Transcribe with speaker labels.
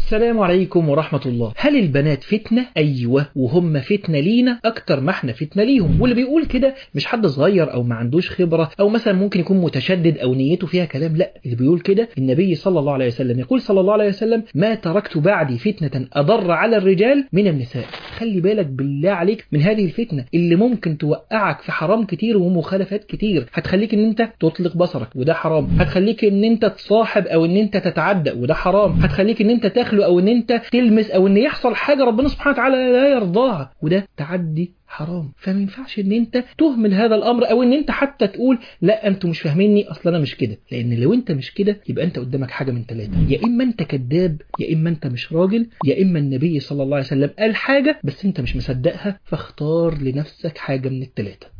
Speaker 1: السلام عليكم ورحمة الله هل البنات فتنة؟ أيوة وهم فتنة لينا أكتر ما احنا فتنة ليهم واللي بيقول كده مش حد صغير أو ما عندوش خبرة أو مثلا ممكن يكون متشدد أو نيته فيها كلام لا اللي بيقول كده النبي صلى الله عليه وسلم يقول صلى الله عليه وسلم ما تركت بعدي فتنة أضر على الرجال من النساء خلي بالك بالله عليك من هذه الفتنة اللي ممكن توقعك في حرام كتير ومخالفات كتير هتخليك ان انت تطلق بصرك وده حرام هتخليك ان انت تصاحب او ان انت تتعدى وده حرام هتخليك ان انت تخلو او ان انت تلمس او ان يحصل حاجة ربنا سبحانه وتعالى لا يرضاها وده تعدي حرام فما ينفعش ان انت تهمل هذا الامر او ان انتوا حتى تقول لا انتوا مش فاهميني اصلا انا مش كده لان لو انت مش كده يبقى انت قدامك حاجه من ثلاثه يا اما انت كذاب يا اما انت مش راجل يا اما النبي صلى الله عليه وسلم قال حاجه بس انت مش مصدقها فاختار لنفسك حاجه من الثلاثه